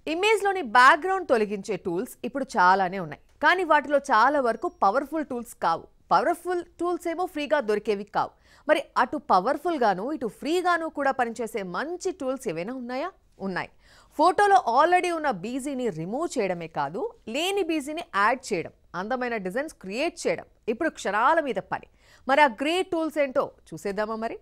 ఇమేజ్లోని background తొలగించే tools ఇప్పుడు చాలానే ఉన్నాయి కానీ వాటిలో చాలా వరకు పవర్ఫుల్ టూల్స్ కావు పవర్ఫుల్ టూల్స్ ఏమో ఫ్రీగా దొరికేవి కావు మరి అటు పవర్ఫుల్గాను ఇటు ఫ్రీగాను కూడా పనిచేసే మంచి టూల్స్ ఏవైనా ఉన్నాయా ఉన్నాయి ఫోటోలో ఆల్రెడీ ఉన్న బీజీని రిమూవ్ చేయడమే కాదు లేని బీజీని యాడ్ చేయడం అందమైన డిజైన్స్ క్రియేట్ చేయడం ఇప్పుడు క్షణాల మీద పని మరి ఆ గ్రేట్ టూల్స్ ఏంటో చూసేద్దామా మరి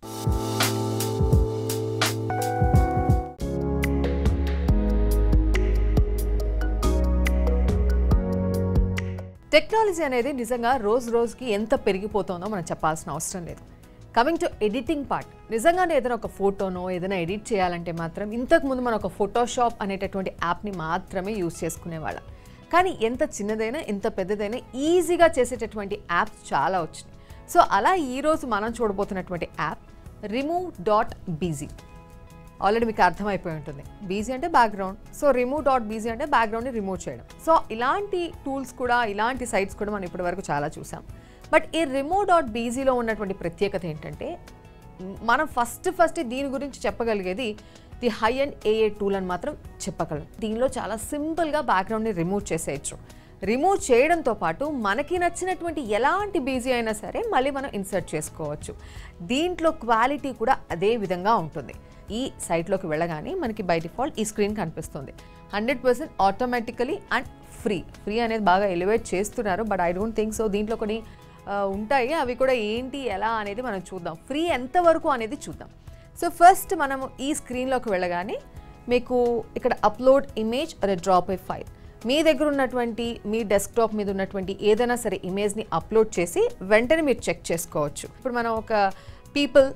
టెక్నాలజీ అనేది నిజంగా రోజు రోజుకి ఎంత పెరిగిపోతుందో మనం చెప్పాల్సిన అవసరం లేదు కమింగ్ టు ఎడిటింగ్ పార్ట్ నిజంగానే ఏదైనా ఒక ఫోటోనో ఏదైనా ఎడిట్ చేయాలంటే మాత్రం ఇంతకుముందు మనం ఒక ఫోటోషాప్ అనేటటువంటి యాప్ని మాత్రమే యూజ్ చేసుకునేవాళ్ళం కానీ ఎంత చిన్నదైనా ఎంత పెద్దదైనా ఈజీగా చేసేటటువంటి యాప్స్ చాలా వచ్చినాయి సో అలా ఈరోజు మనం చూడబోతున్నటువంటి app remove dot BG already మీకు అర్థమైపోయి ఉంటుంది బీజీ అంటే background so remove dot BG అంటే బ్యాక్గ్రౌండ్ని రిమూవ్ చేయడం సో ఇలాంటి టూల్స్ కూడా ఇలాంటి సైట్స్ కూడా మనం ఇప్పటివరకు చాలా చూసాం బట్ ఈ రిమూవ్ డాట్ బీజీలో ఉన్నటువంటి ప్రత్యేకత ఏంటంటే మనం ఫస్ట్ ఫస్ట్ దీని గురించి చెప్పగలిగేది the high end AI tool అని మాత్రం చెప్పగలం దీనిలో చాలా సింపుల్గా బ్యాక్గ్రౌండ్ని రిమూవ్ చేసేయచ్చు రిమూవ్ చేయడంతో పాటు మనకి నచ్చినటువంటి ఎలాంటి బీజీ అయినా సరే మళ్ళీ మనం ఇన్సర్ట్ చేసుకోవచ్చు దీంట్లో క్వాలిటీ కూడా అదే విధంగా ఉంటుంది ఈ సైట్లోకి వెళ్ళగానే మనకి బై డిఫాల్ట్ ఈ స్క్రీన్ కనిపిస్తుంది hundred percent automatically and free free అనేది బాగా ఎలివేట్ చేస్తున్నారు but I don't think so దీంట్లో కొన్ని ఆ, ఉంటాయి అవి కూడా ఏంటి ఎలా అనేది మనం చూద్దాం ఫ్రీ ఎంతవరకు అనేది చూద్దాం సో ఫస్ట్ మనము ఈ స్క్రీన్లోకి వెళ్ళగానే మీకు ఇక్కడ అప్లోడ్ ఇమేజ్ అదే డ్రాప్ ఏ ఫైల్ మీ దగ్గర ఉన్నటువంటి మీ డెస్క్టాప్ మీద ఉన్నటువంటి ఏదైనా సరే ఇమేజ్ని అప్లోడ్ చేసి వెంటనే మీరు చెక్ చేసుకోవచ్చు ఇప్పుడు మనం ఒక పీపుల్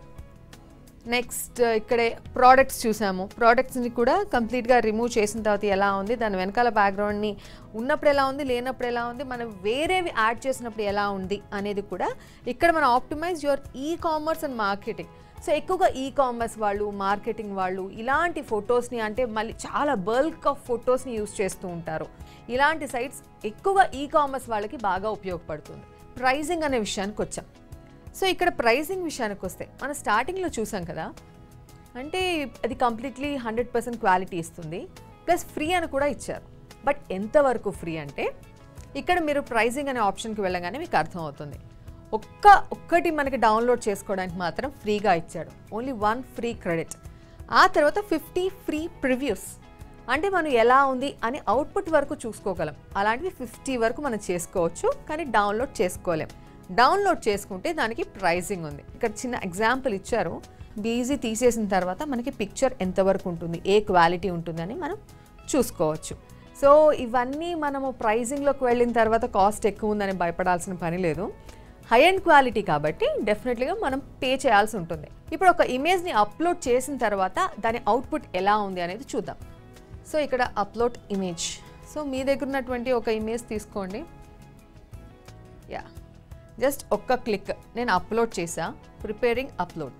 నెక్స్ట్ ఇక్కడే ప్రోడక్ట్స్ చూసాము ప్రోడక్ట్స్ని కూడా కంప్లీట్గా రిమూవ్ చేసిన తర్వాత ఎలా ఉంది దాని వెనకాల బ్యాక్గ్రౌండ్ని ఉన్నప్పుడు ఎలా ఉంది లేనప్పుడు ఎలా ఉంది మనం వేరేవి యాడ్ చేసినప్పుడు ఎలా ఉంది అనేది కూడా ఇక్కడ మనం optimize your e commerce and marketing so ఎక్కువగా ఈ కామర్స్ వాళ్ళు మార్కెటింగ్ వాళ్ళు ఇలాంటి ఫొటోస్ని అంటే మళ్ళీ చాలా బల్క్ ఆఫ్ ఫొటోస్ని యూస్ చేస్తూ ఉంటారు ఇలాంటి సైట్స్ ఎక్కువగా ఈ కామర్స్ వాళ్ళకి బాగా ఉపయోగపడుతుంది ప్రైజింగ్ అనే విషయానికి వచ్చాం సో ఇక్కడ ప్రైసింగ్ విషయానికి వస్తే మనం స్టార్టింగ్లో చూసాం కదా అంటే అది కంప్లీట్లీ హండ్రెడ్ పర్సెంట్ క్వాలిటీ ఇస్తుంది ప్లస్ ఫ్రీ అని కూడా ఇచ్చారు బట్ ఎంతవరకు ఫ్రీ అంటే ఇక్కడ మీరు ప్రైజింగ్ అనే ఆప్షన్కి వెళ్ళగానే మీకు అర్థమవుతుంది ఒక్క ఒక్కటి మనకి డౌన్లోడ్ చేసుకోవడానికి మాత్రం ఫ్రీగా ఇచ్చాడు ఓన్లీ వన్ ఫ్రీ క్రెడిట్ ఆ తర్వాత ఫిఫ్టీ ఫ్రీ ప్రివ్యూస్ అంటే మనం ఎలా ఉంది అని అవుట్పుట్ వరకు చూసుకోగలం అలాంటివి ఫిఫ్టీ వరకు మనం చేసుకోవచ్చు కానీ డౌన్లోడ్ చేసుకోలేం డౌన్లోడ్ చేసుకుంటే దానికి ప్రైజింగ్ ఉంది ఇక్కడ చిన్న ఎగ్జాంపుల్ ఇచ్చారు బీజీ తీసేసిన తర్వాత మనకి పిక్చర్ ఎంతవరకు ఉంటుంది ఏ క్వాలిటీ ఉంటుంది అని మనం చూసుకోవచ్చు సో ఇవన్నీ మనము ప్రైజింగ్లోకి వెళ్ళిన తర్వాత కాస్ట్ ఎక్కువ ఉందని భయపడాల్సిన పని లేదు హై అండ్ క్వాలిటీ కాబట్టి డెఫినెట్లీగా మనం పే చేయాల్సి ఉంటుంది ఇప్పుడు ఒక ఇమేజ్ని అప్లోడ్ చేసిన తర్వాత దాని అవుట్పుట్ ఎలా ఉంది అనేది చూద్దాం సో ఇక్కడ అప్లోడ్ ఇమేజ్ సో మీ దగ్గర ఉన్నటువంటి ఒక ఇమేజ్ తీసుకోండి యా జస్ట్ ఒక్క క్లిక్ నేను అప్లోడ్ చేసా ప్రిపేరింగ్ అప్లోడ్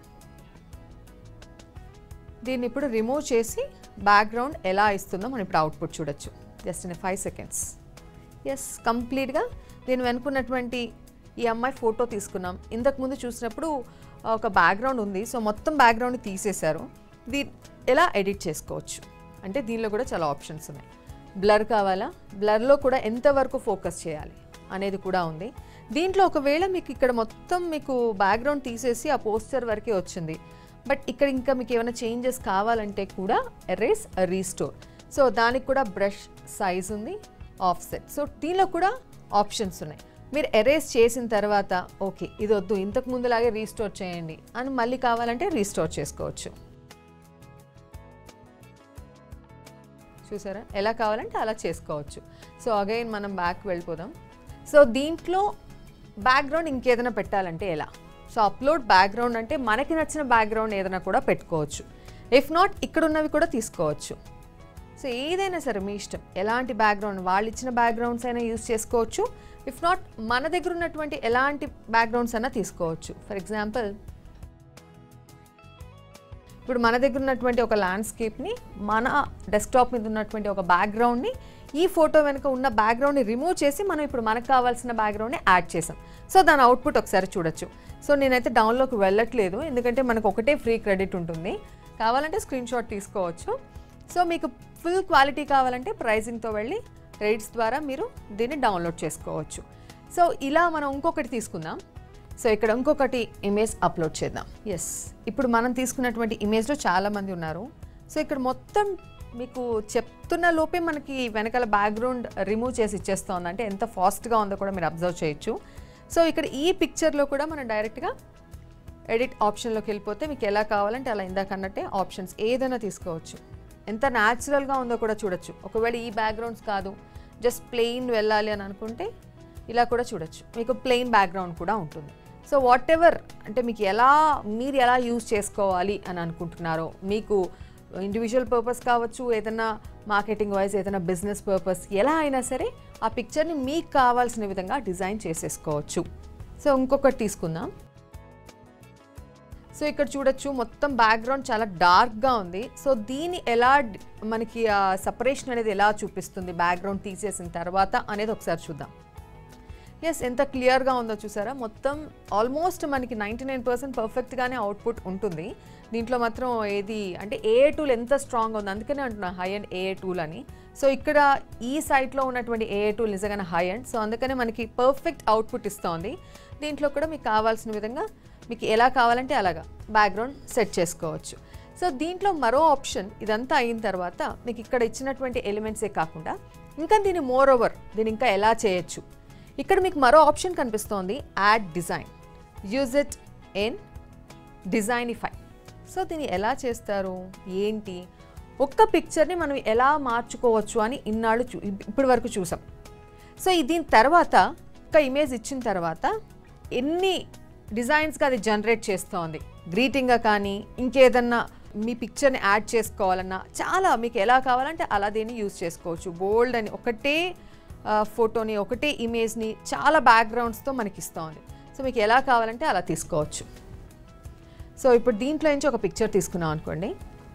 దీన్ని ఇప్పుడు రిమూవ్ చేసి బ్యాక్గ్రౌండ్ ఎలా ఇస్తుందో మనం ఇప్పుడు అవుట్పుట్ చూడొచ్చు just in five seconds yes కంప్లీట్గా దీని వెనుకున్నటువంటి ఈ అమ్మాయి ఫోటో తీసుకున్నాం ఇంతకుముందు చూసినప్పుడు ఒక బ్యాక్గ్రౌండ్ ఉంది సో మొత్తం బ్యాక్గ్రౌండ్ తీసేశారు దీ ఎలా ఎడిట్ చేసుకోవచ్చు అంటే దీనిలో కూడా చాలా ఆప్షన్స్ ఉన్నాయి బ్లర్ కావాలా బ్లర్లో కూడా ఎంతవరకు ఫోకస్ చేయాలి అనేది కూడా ఉంది దీంట్లో ఒకవేళ మీకు ఇక్కడ మొత్తం మీకు బ్యాక్గ్రౌండ్ తీసేసి ఆ పోస్టర్ వరకే వచ్చింది బట్ ఇక్కడ ఇంకా మీకు ఏమైనా చేంజెస్ కావాలంటే కూడా ఎరేస్ రీస్టోర్ సో దానికి కూడా బ్రష్ సైజ్ ఉంది ఆఫ్సెట్ సో దీనిలో కూడా ఆప్షన్స్ ఉన్నాయి మీరు ఎరేస్ చేసిన తర్వాత ఓకే ఇది వద్దు ఇంతకు ముందులాగే రీస్టోర్ చేయండి అని మళ్ళీ కావాలంటే రీస్టోర్ చేసుకోవచ్చు చూసారా ఎలా కావాలంటే అలా చేసుకోవచ్చు సో అగైన్ మనం బ్యాక్ వెళ్ళిపోదాం సో దీంట్లో బ్యాక్గ్రౌండ్ ఇంకేదైనా పెట్టాలంటే ఎలా సో అప్లోడ్ బ్యాక్గ్రౌండ్ అంటే మనకి నచ్చిన బ్యాక్గ్రౌండ్ ఏదైనా కూడా పెట్టుకోవచ్చు ఇఫ్ నాట్ ఇక్కడ ఉన్నవి కూడా తీసుకోవచ్చు సో ఏదైనా సరే మీ ఇష్టం ఎలాంటి బ్యాక్గ్రౌండ్ వాళ్ళు ఇచ్చిన బ్యాక్గ్రౌండ్స్ అయినా యూస్ చేసుకోవచ్చు ఇఫ్ నాట్ మన దగ్గర ఉన్నటువంటి ఎలాంటి బ్యాక్గ్రౌండ్స్ అయినా తీసుకోవచ్చు ఫర్ ఎగ్జాంపుల్ ఇప్పుడు మన దగ్గర ఉన్నటువంటి ఒక ల్యాండ్స్కేప్ని మన డెస్క్టాప్ మీద ఉన్నటువంటి ఒక బ్యాక్గ్రౌండ్ని ఈ ఫోటో వెనుక ఉన్న బ్యాక్గ్రౌండ్ని రిమూవ్ చేసి మనం ఇప్పుడు మనకు కావాల్సిన బ్యాక్గ్రౌండ్ని యాడ్ చేసాం సో దాని అవుట్పుట్ ఒకసారి చూడొచ్చు సో నేనైతే డౌన్లోకి వెళ్ళట్లేదు ఎందుకంటే మనకు ఒకటే ఫ్రీ క్రెడిట్ ఉంటుంది కావాలంటే స్క్రీన్ షాట్ తీసుకోవచ్చు సో మీకు ఫుల్ క్వాలిటీ కావాలంటే ప్రైజింగ్తో వెళ్ళి రేట్స్ ద్వారా మీరు దీన్ని డౌన్లోడ్ చేసుకోవచ్చు సో ఇలా మనం ఇంకొకటి తీసుకుందాం సో ఇక్కడ ఇంకొకటి ఇమేజ్ అప్లోడ్ చేద్దాం ఎస్ ఇప్పుడు మనం తీసుకున్నటువంటి ఇమేజ్లో చాలామంది ఉన్నారు సో ఇక్కడ మొత్తం మీకు చెప్తున్న లోపే మనకి వెనకాల బ్యాక్గ్రౌండ్ రిమూవ్ చేసి ఇచ్చేస్తోంది అంటే ఎంత ఫాస్ట్గా ఉందో కూడా మీరు అబ్జర్వ్ చేయొచ్చు సో ఇక్కడ ఈ పిక్చర్లో కూడా మనం డైరెక్ట్గా ఎడిట్ ఆప్షన్లోకి వెళ్ళిపోతే మీకు ఎలా కావాలంటే అలా ఇందాక అన్నట్టే ఆప్షన్స్ ఏదైనా తీసుకోవచ్చు ఎంత న్యాచురల్గా ఉందో కూడా చూడొచ్చు ఒకవేళ ఈ బ్యాక్గ్రౌండ్స్ కాదు జస్ట్ ప్లెయిన్ వెళ్ళాలి అని అనుకుంటే ఇలా కూడా చూడొచ్చు మీకు ప్లెయిన్ బ్యాక్గ్రౌండ్ కూడా ఉంటుంది సో వాట్ ఎవర్ అంటే మీకు ఎలా మీరు ఎలా యూజ్ చేసుకోవాలి అని అనుకుంటున్నారో మీకు ఇండివిజువల్ పర్పస్ కావచ్చు ఏదైనా మార్కెటింగ్ వైజ్ ఏదైనా బిజినెస్ పర్పస్ ఎలా అయినా సరే ఆ పిక్చర్ని మీకు కావాల్సిన విధంగా డిజైన్ చేసేసుకోవచ్చు సో ఇంకొకటి తీసుకుందాం సో ఇక్కడ చూడొచ్చు మొత్తం బ్యాక్గ్రౌండ్ చాలా డార్క్గా ఉంది సో దీన్ని ఎలా డి- మనకి సపరేషన్ అనేది ఎలా చూపిస్తుంది బ్యాక్గ్రౌండ్ తీసేసిన తర్వాత అనేది ఒకసారి చూద్దాం ఎస్ ఎంత క్లియర్గా ఉందో చూసారా మొత్తం ఆల్మోస్ట్ మనకి నైంటీ నైన్ పర్సెంట్ పర్ఫెక్ట్గానే అవుట్పుట్ ఉంటుంది దీంట్లో మాత్రం ఏది అంటే ఏ టూల్ ఎంత స్ట్రాంగ్ ఉంది అందుకనే అంటున్నా హై అండ్ ఏ టూల్ అని సో ఇక్కడ ఈ సైట్లో ఉన్నటువంటి ఏ టూల్ నిజంగానే హై అండ్ సో అందుకనే మనకి పర్ఫెక్ట్ అవుట్పుట్ ఇస్తోంది దీంట్లో కూడా మీకు కావాల్సిన విధంగా మీకు ఎలా కావాలంటే అలాగా బ్యాక్గ్రౌండ్ సెట్ చేసుకోవచ్చు సో దీంట్లో మరో ఆప్షన్ ఇదంతా అయిన తర్వాత మీకు ఇక్కడ ఇచ్చినటువంటి ఎలిమెంట్సే కాకుండా ఇంకా దీన్ని మోర్ ఓవర్ దీన్ని ఇంకా ఎలా చేయొచ్చు ఇక్కడ మీకు మరో ఆప్షన్ కనిపిస్తోంది add design use it in Designify so దీన్ని ఎలా చేస్తారు ఏంటి ఒక్క పిక్చర్ని మనం ఎలా మార్చుకోవచ్చు అని ఇన్నాళ్ళు చూ ఇప్పటి వరకు చూసాం సో ఈ దీని తర్వాత ఒక ఇమేజ్ ఇచ్చిన తర్వాత ఎన్ని డిజైన్స్గా అది జనరేట్ చేస్తోంది గ్రీటింగ్గా కానీ ఇంకేదన్నా మీ పిక్చర్ని యాడ్ చేసుకోవాలన్నా చాలా మీకు ఎలా కావాలంటే అలా దీన్ని యూజ్ చేసుకోవచ్చు బోల్డ్ అని ఒకటే ఆ, ఫోటోని ఒకటే ఇమేజ్ని చాలా బ్యాక్గ్రౌండ్స్తో మనకి ఇస్తోంది సో మీకు ఎలా కావాలంటే అలా తీసుకోవచ్చు సో ఇప్పుడు దీంట్లో నుంచి ఒక పిక్చర్ తీసుకున్నాం అనుకోండి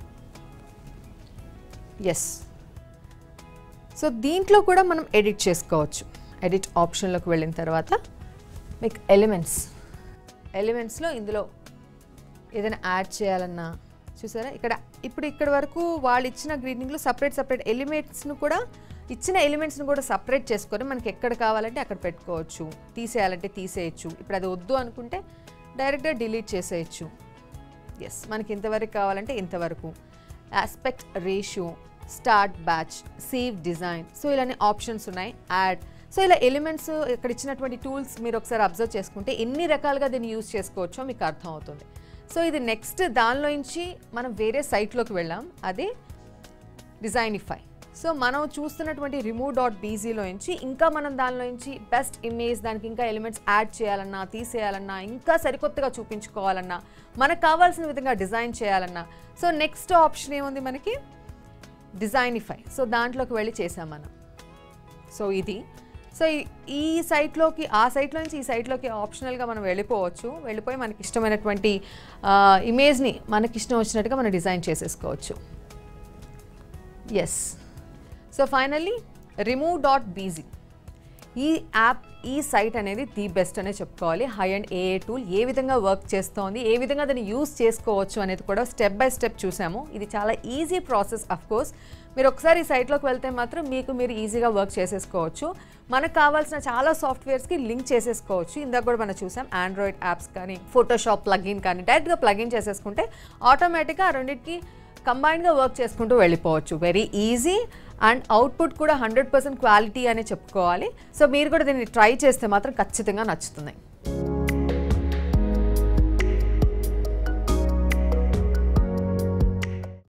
ఎస్ సో దీంట్లో కూడా మనం ఎడిట్ చేసుకోవచ్చు ఎడిట్ ఆప్షన్లోకి వెళ్ళిన తర్వాత మీకు ఎలిమెంట్స్ ఎలిమెంట్స్లో ఇందులో ఏదైనా యాడ్ చేయాలన్నా చూసారా ఇక్కడ ఇప్పుడు ఇక్కడ వరకు వాళ్ళు ఇచ్చిన గ్రీటింగ్లో సపరేట్ సపరేట్ ఎలిమెంట్స్ను కూడా ఇచ్చిన ఎలిమెంట్స్ని కూడా సపరేట్ చేసుకొని మనకి ఎక్కడ కావాలంటే అక్కడ పెట్టుకోవచ్చు తీసేయాలంటే తీసేయచ్చు ఇప్పుడు అది వద్దు అనుకుంటే డైరెక్ట్గా డిలీట్ చేసేయచ్చు ఎస్ మనకి ఇంతవరకు కావాలంటే ఇంతవరకు aspect ratio start batch save design so ఇలానే ఆప్షన్స్ ఉన్నాయి యాడ్ సో ఇలా ఎలిమెంట్స్ ఇక్కడ ఇచ్చినటువంటి టూల్స్ మీరు ఒకసారి అబ్జర్వ్ చేసుకుంటే ఎన్ని రకాలుగా దీన్ని యూజ్ చేసుకోవచ్చో మీకు అర్థం అవుతుంది సో ఇది నెక్స్ట్ దానిలో నుంచి మనం వేరే సైట్లోకి వెళ్ళాం అదే డిజైనిఫై సో మనం చూస్తున్నటువంటి రిమూవ్ డాట్ బీజీలో నుంచి ఇంకా మనం దానిలో నుంచి బెస్ట్ ఇమేజ్ దానికి ఇంకా ఎలిమెంట్స్ యాడ్ చేయాలన్నా తీసేయాలన్నా ఇంకా సరికొత్తగా చూపించుకోవాలన్నా మనకు కావాల్సిన విధంగా డిజైన్ చేయాలన్నా సో నెక్స్ట్ ఆప్షన్ ఏముంది మనకి డిజైనిఫై సో దాంట్లోకి వెళ్ళి చేసాం మనం సో ఇది సో ఈ- ఈ సైట్లోకి ఆ సైట్లో నుంచి ఈ సైట్లోకి ఆప్షనల్గా మనం వెళ్ళిపోవచ్చు వెళ్ళిపోయి మనకి ఇష్టమైనటువంటి ఇమేజ్ని మనకి ఇష్టం వచ్చినట్టుగా మనం డిజైన్ చేసేసుకోవచ్చు yes so finally remove dot BG ఈ యాప్ ఈ సైట్ అనేది ది బెస్ట్ అనే చెప్పుకోవాలి హై అండ్ ఏఏ టూల్ ఏ విధంగా వర్క్ చేస్తోంది ఏ విధంగా దాన్ని యూస్ చేసుకోవచ్చు అనేది కూడా స్టెప్ బై స్టెప్ చూసాము ఇది చాలా ఈజీ ప్రాసెస్ అఫ్ కోర్స్ మీరు ఒకసారి ఈ సైట్లోకి వెళ్తే మాత్రం మీకు మీరు ఈజీగా వర్క్ చేసేసుకోవచ్చు మనకు కావాల్సిన చాలా సాఫ్ట్వేర్స్కి లింక్ చేసేసుకోవచ్చు ఇందాక కూడా మనం చూసాం ఆండ్రాయిడ్ యాప్స్ కానీ ఫోటోషాప్ ప్లగిన్ కానీ డైరెక్ట్గా ప్లగిన్ చేసేసుకుంటే ఆటోమేటిక్గా ఆ రెండింటికి కంబైన్డ్గా వర్క్ చేసుకుంటూ వెళ్ళిపోవచ్చు వెరీ ఈజీ అండ్ అవుట్పుట్ కూడా హండ్రెడ్ పర్సెంట్ క్వాలిటీ అనే చెప్పుకోవాలి సో మీరు కూడా దీన్ని ట్రై చేస్తే మాత్రం ఖచ్చితంగా నచ్చుతుంది